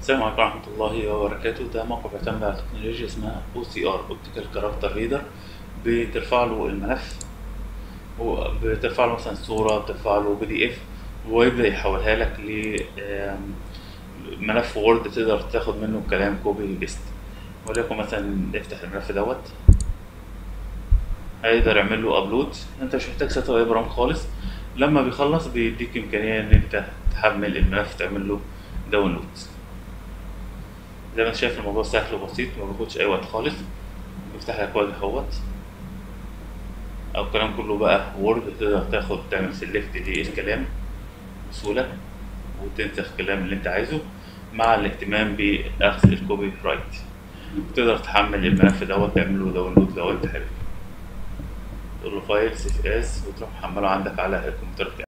السلام عليكم ورحمة الله وبركاته ده موقع بيعتمد على تكنولوجيا اسمها OCR Optical Character Reader بترفع له الملف وبترفع له مثلا صورة بترفع له بي دي اف ويبدأ يحولها لك لملف وورد تقدر تاخد منه الكلام كوبي بيست وليكن مثلا افتح الملف دوت هيقدر يعمل له ابلود انت مش محتاج سيت اب برامج خالص لما بيخلص بيديك امكانيه ان انت تحمل الملف تعمل له داونلود زي ما انت شايف الموضوع سهل وبسيط ما بياخدش اي وقت خالص بيفتح لك واجهه اهوت او الكلام كله بقى وورد تقدر تاخد تعمل سيلكت للكلام بسهوله وتنسخ الكلام اللي انت عايزه مع الاهتمام باخذ الكوبي رايت تقدر تحمل الملف دوت تعمل له داونلود لو انت حابب تقول له فايل سيف از وتروح محمله عندك على الكمبيوتر بتاعك